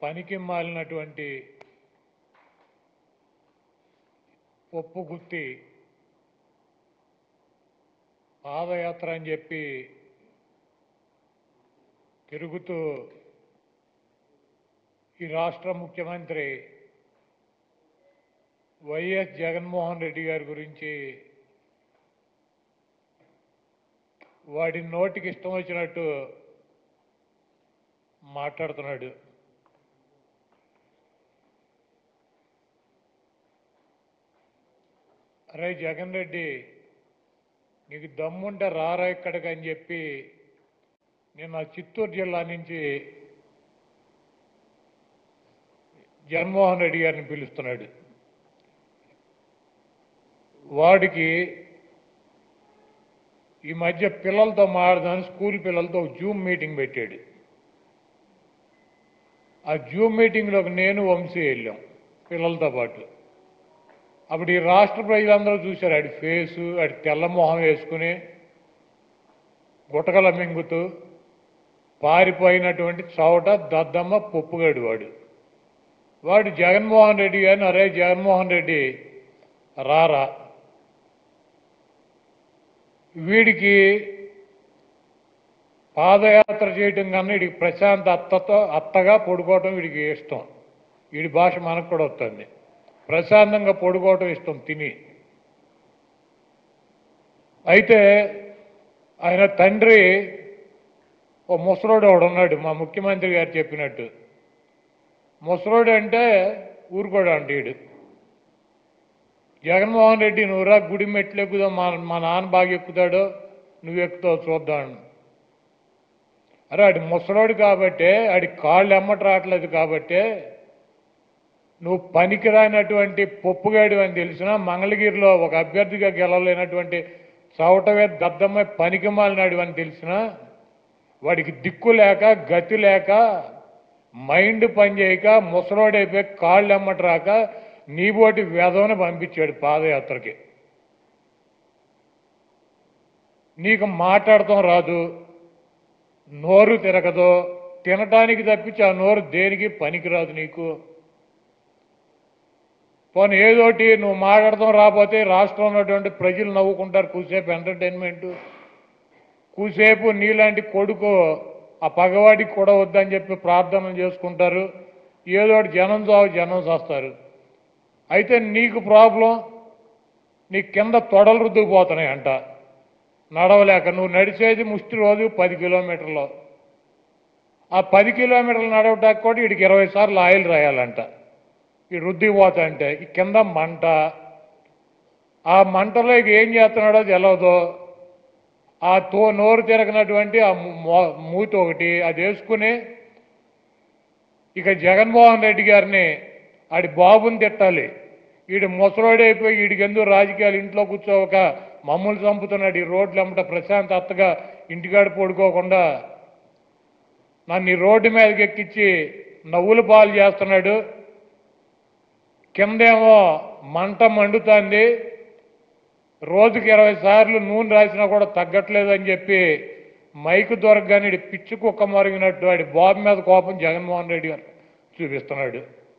పనికి మాలినటువంటి పప్పు గుత్తి పాదయాత్ర అని చెప్పి తిరుగుతూ ఈ రాష్ట్ర ముఖ్యమంత్రి వైఎస్ జగన్మోహన్ రెడ్డి గారి గురించి వాడి నోటికి ఇష్టం వచ్చినట్టు మాట్లాడుతున్నాడు అరే జగన్ రెడ్డి నీకు దమ్ముంటే రారా ఇక్కడికి అని చెప్పి నేను ఆ చిత్తూరు జిల్లా నుంచి జగన్మోహన్ రెడ్డి గారిని పిలుస్తున్నాడు వాడికి ఈ మధ్య పిల్లలతో మాట్లాడదాని స్కూల్ పిల్లలతో ఒక జూమ్ మీటింగ్ పెట్టాడు ఆ జూమ్ మీటింగ్లోకి నేను వంశీ వెళ్ళాం పిల్లలతో పాటు అప్పుడు ఈ రాష్ట్ర ప్రజలందరూ చూశారు ఆడి ఫేసు ఆడి తెల్ల మొహం వేసుకుని గుటకల మింగుతూ పారిపోయినటువంటి చౌట దద్దమ్మ పొప్పుగాడు వాడు వాడు జగన్మోహన్ రెడ్డి గారిని అరే జగన్మోహన్ రెడ్డి రారా వీడికి పాదయాత్ర చేయటం కన్నా వీడికి ప్రశాంత్ అత్తతో అత్తగా పడుకోవటం వీడికి ఇష్టం వీడి భాష మనకు కూడా వస్తుంది ప్రశాంతంగా పడుకోవటం ఇష్టం తిని అయితే ఆయన తండ్రి ఓ ముసలోడు ఒకడు ఉన్నాడు మా ముఖ్యమంత్రి గారు చెప్పినట్టు ముసలోడు అంటే ఊరుకోడు అంటే వీడు జగన్మోహన్ రెడ్డి నువ్వురా గుడి మెట్లు ఎక్కుదాం మా మా నాన్న బాగా ఎక్కుతాడు నువ్వు ఎక్కుతావు చూద్దాం అరే ఆడి ముసలోడు కాబట్టే ఆడి కాళ్ళు ఎమ్మట రావట్లేదు కాబట్టే నువ్వు పనికిరానటువంటి పొప్పుగాడు అని తెలిసిన మంగళగిరిలో ఒక అభ్యర్థిగా గెలవలేనటువంటి చవటవే దద్దమ్మ పనికి మాలినాడు అని తెలిసిన వాడికి దిక్కు లేక గతి లేక మైండ్ పనిచేయక ముసలోడైపోయి కాళ్ళు ఎమ్మట రాక నీబోటి వేదవని పంపించాడు పాదయాత్రకి నీకు మాట్లాడటం రాదు నోరు తిరగదు తినటానికి తప్పించి ఆ నోరు దేనికి పనికిరాదు నీకు పోనీ ఏదోటి నువ్వు మాట్లాడటం రాకపోతే రాష్ట్రంలో ఉన్నటువంటి ప్రజలు నవ్వుకుంటారు కూసేపు ఎంటర్టైన్మెంట్ కూసేపు నీలాంటి కొడుకు ఆ పగవాడికి కూడా వద్దని చెప్పి ప్రార్థనలు చేసుకుంటారు ఏదోటి జనం చావు జనం చేస్తారు అయితే నీకు ప్రాబ్లం నీ కింద తొడలు రుద్దుకుపోతున్నాయి అంట నడవలేక నువ్వు నడిచేది ముష్టి రోజు పది కిలోమీటర్లు ఆ పది కిలోమీటర్లు నడవటానికి కూడా వీడికి ఇరవై సార్లు ఆయిల్ రాయాలంట ఈ రుద్దిపోతా అంటే ఈ కింద మంట ఆ మంటలో ఇక ఏం చేస్తున్నాడో తెలియదు ఆ తో నోరు తిరగనటువంటి ఆ మూ- మూతి ఒకటి అది వేసుకుని ఇక జగన్మోహన్ రెడ్డి గారిని ఆడి బాబుని తిట్టాలి వీడు ముసలోడైపోయి వీడికి ఎందుకు రాజకీయాలు ఇంట్లో కూర్చోక మమ్మల్ని చంపుతున్నాడు ఈ రోడ్లు అమ్మట ప్రశాంత్ అత్తగా ఇంటికాడ పడుకోకుండా నన్ను ఈ రోడ్డు మీదకి ఎక్కించి నవ్వులు పాలు చేస్తున్నాడు కిందేమో మంట మండుతుంది రోజుకి ఇరవై సార్లు నూనె రాసినా కూడా తగ్గట్లేదు అని చెప్పి మైకు దొరకగానే ఈడు పిచ్చి కుక్క మరిగినట్టు వాడి బాబు మీద కోపం జగన్మోహన్ రెడ్డి గారు చూపిస్తున్నాడు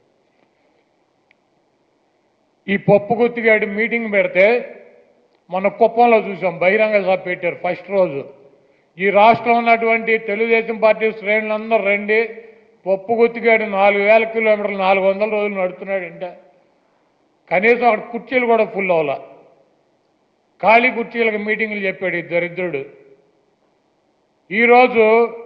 ఈ పప్పు గుత్తిగాడి మీటింగ్ పెడితే మన కుప్పంలో చూసాం బహిరంగ సభ పెట్టారు ఫస్ట్ రోజు ఈ రాష్ట్రంలో ఉన్నటువంటి తెలుగుదేశం పార్టీ శ్రేణులందరూ రండి పప్పు గుత్తిగాడు నాలుగు వేల కిలోమీటర్లు నాలుగు వందల రోజులు నడుస్తున్నాడంటే కనీసం అక్కడ కుర్చీలు కూడా ఫుల్ అవ్వాల ఖాళీ కుర్చీలకు మీటింగ్లు చెప్పాడు ఈ దరిద్రుడు ఈరోజు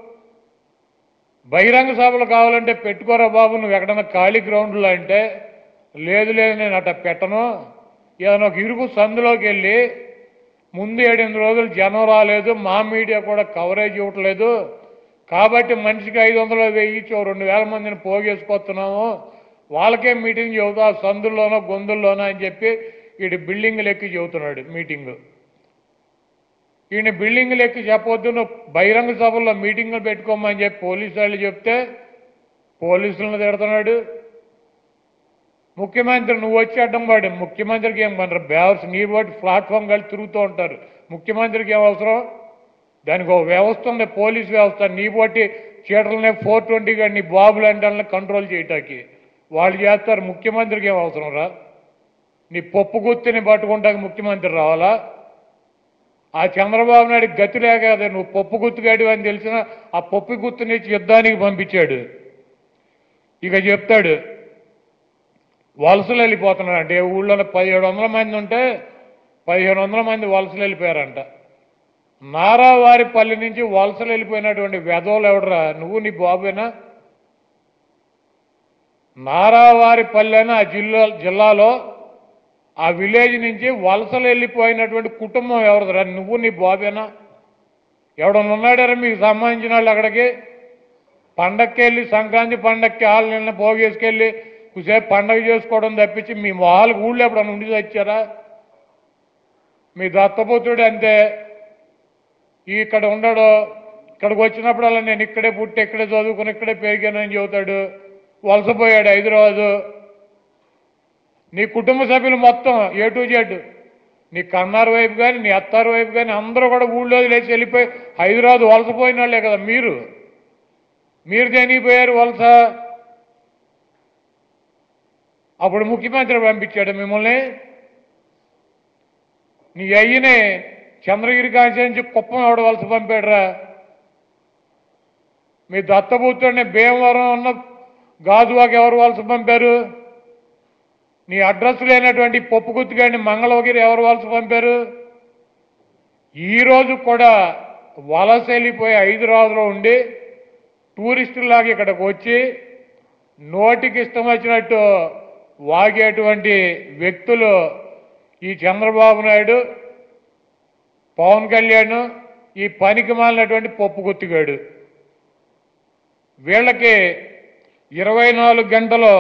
బహిరంగ సభలు కావాలంటే పెట్టుకోరా బాబు నువ్వు ఎక్కడన్నా ఖాళీ గ్రౌండ్లో అంటే లేదు లేదు నేను అట్ట పెట్టను ఏదైనా ఒక ఇరుకు సందులోకి వెళ్ళి ముందు ఏడెనిమిది రోజులు జనం రాలేదు మా మీడియా కూడా కవరేజ్ ఇవ్వట్లేదు కాబట్టి మనిషికి ఐదు వందలు వెయ్యి ఇచ్చి ఓ రెండు వేల మందిని పోగేసుకొస్తున్నాము వాళ్ళకే మీటింగ్ చెబుతా సందుల్లోనో గొంతుల్లోనో అని చెప్పి వీడి బిల్డింగ్ లెక్కి చెబుతున్నాడు మీటింగ్ ఈయన బిల్డింగ్ లెక్కి చెప్పొద్దు నువ్వు బహిరంగ సభల్లో మీటింగ్లు పెట్టుకోమని చెప్పి పోలీసు వాళ్ళు చెప్తే పోలీసులను తిడుతున్నాడు ముఖ్యమంత్రి నువ్వు వచ్చి అడ్డం పడి ముఖ్యమంత్రికి ఏం మన బేవర్స్ నీ బట్టి ప్లాట్ఫామ్ కలిసి తిరుగుతూ ఉంటారు ముఖ్యమంత్రికి ఏం అవసరం దానికి ఒక వ్యవస్థ ఉంది పోలీస్ వ్యవస్థ నీ బట్టి చీటలనే ఫోర్ ట్వంటీ గారి నీ బాబులు అంటే కంట్రోల్ చేయటానికి వాళ్ళు చేస్తారు ముఖ్యమంత్రికి ఏం అవసరం రా నీ పప్పు గుత్తిని పట్టుకుంటాక ముఖ్యమంత్రి రావాలా ఆ చంద్రబాబు నాయుడు గతి లేక కదా నువ్వు పప్పు గుర్తుగాడు అని తెలిసిన ఆ పప్పు గుర్తుని యుద్ధానికి పంపించాడు ఇక చెప్తాడు వలసలు వెళ్ళిపోతున్నారంట ఏ ఊళ్ళో పదిహేడు వందల మంది ఉంటే పదిహేను వందల మంది వలసలు వెళ్ళిపోయారంట నారావారిపల్లి నుంచి వలసలు వెళ్ళిపోయినటువంటి వెధవలు ఎవడరా నువ్వు నీ బాబేనా నారావారిపల్లి అని ఆ జిల్లా జిల్లాలో ఆ విలేజ్ నుంచి వలసలు వెళ్ళిపోయినటువంటి కుటుంబం ఎవరిదిరా నువ్వు నీ బాబేనా ఎవడన్నా ఉన్నాడారా మీకు సంబంధించిన వాళ్ళు అక్కడికి పండక్కి వెళ్ళి సంక్రాంతి పండక్కి వాళ్ళు నిన్న పోగేసుకెళ్ళి కుసేపు పండగ చేసుకోవడం తప్పించి మీ మొహాలకు ఊళ్ళో ఎప్పుడన్నా ఉండి వచ్చారా మీ దత్తపుత్రుడు అంతే ఈ ఇక్కడ ఉండడు ఇక్కడికి వచ్చినప్పుడల్లా నేను ఇక్కడే పుట్టి ఇక్కడే చదువుకుని ఇక్కడే పెరిగానని చెబుతాడు వలసపోయాడు హైదరాబాదు నీ కుటుంబ సభ్యులు మొత్తం ఏ టు జెడ్ నీ కన్నారు వైపు కానీ నీ అత్తారు వైపు కానీ అందరూ కూడా ఊళ్ళో లేచి వెళ్ళిపోయి హైదరాబాద్ వలసపోయిన వాళ్ళే కదా మీరు మీరు దేనికి పోయారు వలస అప్పుడు ముఖ్యమంత్రి పంపించాడు మిమ్మల్ని నీ అయ్యనే చంద్రగిరి కాంచి కుప్పం ఎవడ వలస పంపాడురా మీ దత్తపుత్రుడిని భీమవరం ఉన్న గాజువాకి ఎవరు వలస పంపారు నీ అడ్రస్ లేనటువంటి పప్పు గుత్తిగాడిని మంగళగిరి ఎవరు వలస పంపారు ఈ రోజు కూడా వలస వెళ్ళిపోయి హైదరాబాద్లో ఉండి టూరిస్టులాగా ఇక్కడికి వచ్చి నోటికి ఇష్టం వచ్చినట్టు వాగేటువంటి వ్యక్తులు ఈ చంద్రబాబు నాయుడు పవన్ కళ్యాణ్ ఈ పనికి మాలినటువంటి పప్పు గుత్తిగాడు వీళ్ళకి ఇరవై నాలుగు గంటలు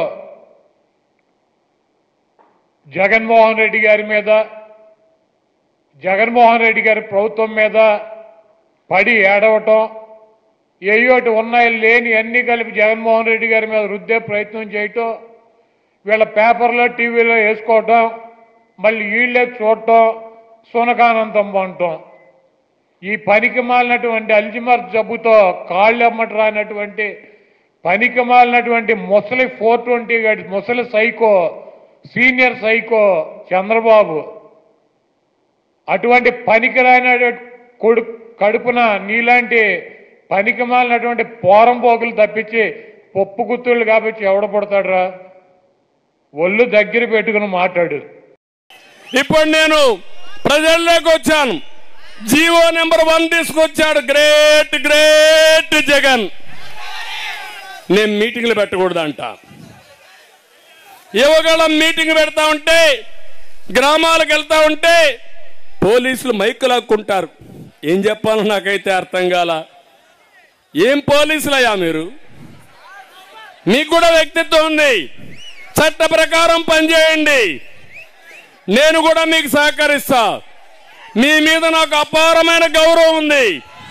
జగన్మోహన్ రెడ్డి గారి మీద జగన్మోహన్ రెడ్డి గారి ప్రభుత్వం మీద పడి ఏడవటం ఏయోటి ఉన్నాయి లేని అన్ని కలిపి జగన్మోహన్ రెడ్డి గారి మీద రుద్దే ప్రయత్నం చేయటం వీళ్ళ పేపర్లో టీవీలో వేసుకోవటం మళ్ళీ వీళ్ళే చూడటం సునకానందం పొందటం ఈ పనికి మాలినటువంటి అల్జిమర్ జబ్బుతో కాళ్ళు అమ్మట రానటువంటి పనికి మాలినటువంటి ముసలి ఫోర్ ట్వంటీ గడి ముసలి సైకో సీనియర్ సైకో చంద్రబాబు అటువంటి పనికిరాని కొడు కడుపున నీలాంటి పనికి మాలినటువంటి పోరం పోకులు తప్పించి పప్పు గుత్తుళ్ళు కాబట్టి ఎవడ పడతాడురా ఒళ్ళు దగ్గర పెట్టుకుని మాట్లాడు ఇప్పుడు నేను ప్రజల్లోకి వచ్చాను జీవో నెంబర్ వన్ తీసుకొచ్చాడు గ్రేట్ గ్రేట్ జగన్ నేను మీటింగ్లు పెట్టకూడదంట యువగళం మీటింగ్ పెడతా ఉంటే గ్రామాలకు వెళ్తా ఉంటే పోలీసులు మైకు లాక్కుంటారు ఏం చెప్పాలో నాకైతే అర్థం కాల ఏం పోలీసులయ్యా మీరు మీకు కూడా వ్యక్తిత్వం ఉంది చట్ట ప్రకారం పనిచేయండి నేను కూడా మీకు సహకరిస్తా మీ మీద నాకు అపారమైన గౌరవం ఉంది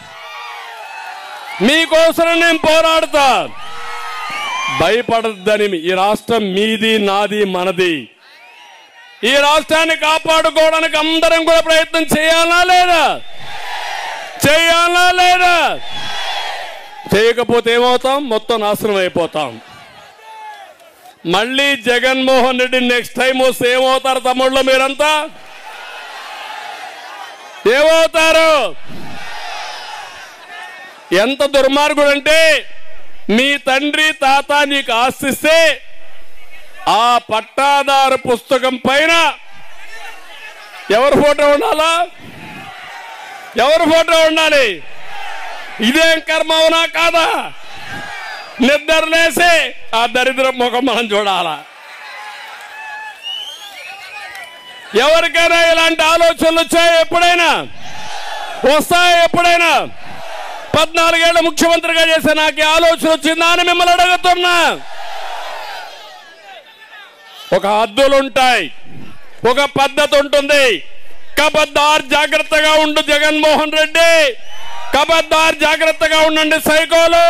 మీకోసం నేను పోరాడతా భయపడద్దని ఈ రాష్ట్రం మీది నాది మనది ఈ రాష్ట్రాన్ని కాపాడుకోవడానికి అందరం కూడా ప్రయత్నం చేయాలా లేదా చేయాలా లేదా చేయకపోతే ఏమవుతాం మొత్తం నాశనం అయిపోతాం మళ్ళీ జగన్మోహన్ రెడ్డి నెక్స్ట్ టైం వస్తే ఏమవుతారు తమ్ముళ్ళు మీరంతా ఏమవుతారు ఎంత దుర్మార్గుడు అంటే మీ తండ్రి తాత నీకు ఆస్తిస్తే ఆ పట్టాదారు పుస్తకం పైన ఎవరి ఫోటో ఉండాలా ఎవరి ఫోటో ఉండాలి ఇదేం కర్మ అవునా కాదా నిద్రలేసి ఆ దరిద్ర ముఖం మనం చూడాలా ఎవరికైనా ఇలాంటి ఆలోచనలు వచ్చాయి ఎప్పుడైనా వస్తాయి ఎప్పుడైనా పద్నాలుగేళ్ల ముఖ్యమంత్రిగా చేసే నాకు ఈ ఆలోచన వచ్చిందా అని మిమ్మల్ని అడుగుతున్నా ఒక హద్దులు ఉంటాయి ఒక పద్ధతి ఉంటుంది కబద్దార్ జాగ్రత్తగా ఉండు జగన్మోహన్ రెడ్డి కబద్దార్ జాగ్రత్తగా ఉండండి సైకోలు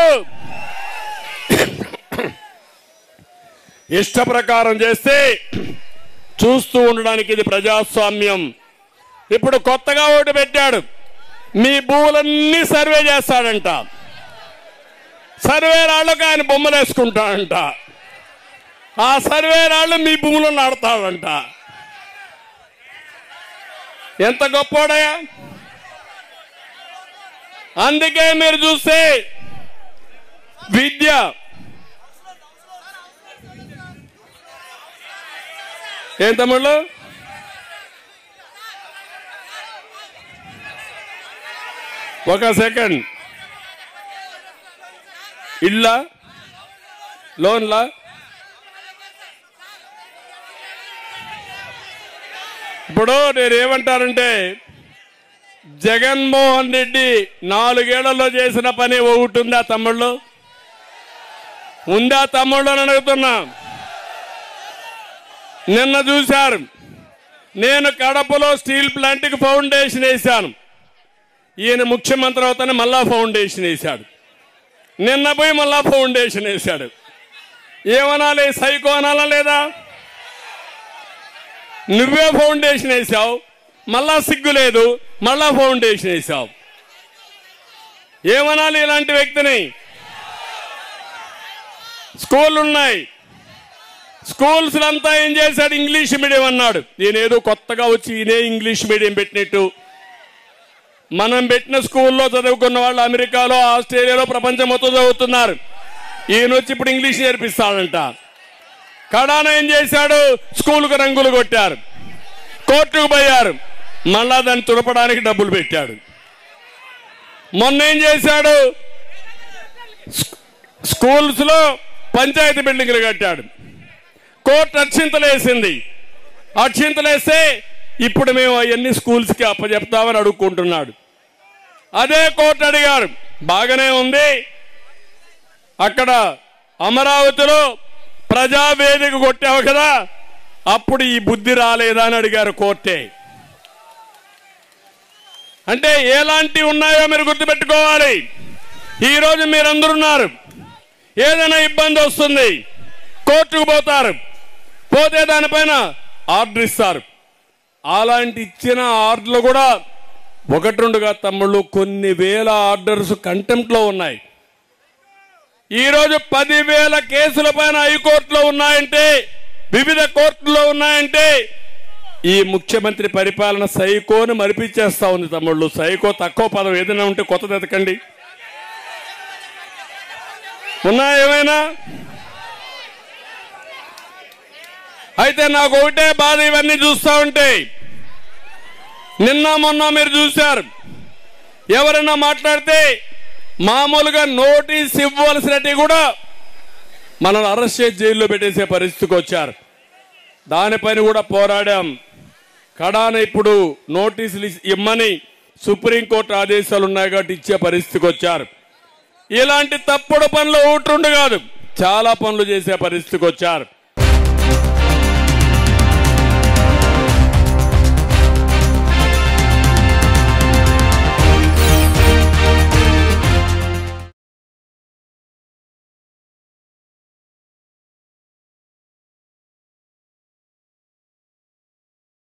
ఇష్ట ప్రకారం చేస్తే చూస్తూ ఉండడానికి ఇది ప్రజాస్వామ్యం ఇప్పుడు కొత్తగా ఓటు పెట్టాడు మీ భూములన్నీ సర్వే చేస్తాడంట సర్వే రాళ్ళకు ఆయన బొమ్మలు వేసుకుంటాడంట ఆ సర్వే రాళ్ళు మీ భూమిలో నాడతాడంట ఎంత గొప్పోడయా అందుకే మీరు చూస్తే విద్య ఏం తమ్ముళ్ళు ఒక సెకండ్ ఇళ్ళ లోన్లా ఇప్పుడు నేను ఏమంటానంటే జగన్మోహన్ రెడ్డి నాలుగేళ్లలో చేసిన పని ఒకటి ఉందా తమ్ముళ్ళు ఉందా తమ్ముళ్ళు అని అడుగుతున్నా నిన్న చూశారు నేను కడపలో స్టీల్ ప్లాంట్కి ఫౌండేషన్ వేశాను ఈయన ముఖ్యమంత్రి అవుతానే మళ్ళా ఫౌండేషన్ వేశాడు నిన్న పోయి మళ్ళా ఫౌండేషన్ వేశాడు ఏమనాలి సైకో అనాలా లేదా నువ్వే ఫౌండేషన్ వేసావు మళ్ళా సిగ్గు లేదు మళ్ళా ఫౌండేషన్ వేసావు ఏమనాలి ఇలాంటి వ్యక్తిని స్కూల్ ఉన్నాయి స్కూల్స్ అంతా ఏం చేశాడు ఇంగ్లీష్ మీడియం అన్నాడు నేనేదో కొత్తగా వచ్చి ఈయనే ఇంగ్లీష్ మీడియం పెట్టినట్టు మనం పెట్టిన స్కూల్లో చదువుకున్న వాళ్ళు అమెరికాలో ఆస్ట్రేలియాలో ప్రపంచం మొత్తం చదువుతున్నారు ఈయన వచ్చి ఇప్పుడు ఇంగ్లీష్ నేర్పిస్తాడంట కడాన ఏం చేశాడు స్కూల్కు రంగులు కొట్టారు కోర్టుకు పోయారు మళ్ళా దాన్ని తుడపడానికి డబ్బులు పెట్టాడు మొన్న ఏం చేశాడు స్కూ- స్కూల్స్ లో పంచాయతీ బిల్డింగ్లు కట్టాడు కోర్టు అక్షింతలేసింది అక్షింతలేస్తే ఇప్పుడు మేము అవన్నీ స్కూల్స్ కి అప్పచెప్తామని అడుక్కుంటున్నాడు అదే కోర్టు అడిగారు బాగానే ఉంది అక్కడ అమరావతిలో ప్రజావేదిక కొట్టావు కదా అప్పుడు ఈ బుద్ధి రాలేదా అని అడిగారు కోర్టే అంటే ఎలాంటివి ఉన్నాయో మీరు గుర్తుపెట్టుకోవాలి ఈ రోజు మీరందరున్నారు ఏదైనా ఇబ్బంది వస్తుంది కోర్టుకు పోతారు పోతే దానిపైన ఆర్డర్ ఇస్తారు అలాంటి ఇచ్చిన ఆర్డర్లు కూడా ఒకటి రెండుగా తమ్ముళ్ళు కొన్ని వేల ఆర్డర్స్ కంటెంప్ట్ లో ఉన్నాయి ఈ రోజు పదివేల కేసుల పైన హైకోర్టులో ఉన్నాయంటే వివిధ కోర్టుల్లో ఉన్నాయంటే ఈ ముఖ్యమంత్రి పరిపాలన సైకోని మరిపించేస్తా ఉంది తమ్ముళ్ళు సైకో తక్కువ పదం ఏదైనా ఉంటే కొత్తది ఎతకండి ఉన్నాయా ఏమైనా అయితే నాకు ఒకటే బాధ ఇవన్నీ చూస్తా ఉంటే నిన్న మొన్న మీరు చూశారు ఎవరైనా మాట్లాడితే మామూలుగా నోటీస్ ఇవ్వవలసినట్టు కూడా మనల్ని అరెస్ట్ చేసి జైల్లో పెట్టేసే పరిస్థితికి వచ్చారు దానిపైన కూడా పోరాడాం కడాన ఇప్పుడు నోటీసులు ఇస్- ఇమ్మని సుప్రీంకోర్టు ఆదేశాలు ఉన్నాయి కాబట్టి ఇచ్చే పరిస్థితికి వచ్చారు ఇలాంటి తప్పుడు పనులు ఒకటి రెండు కాదు చాలా పనులు చేసే పరిస్థితికి వచ్చారు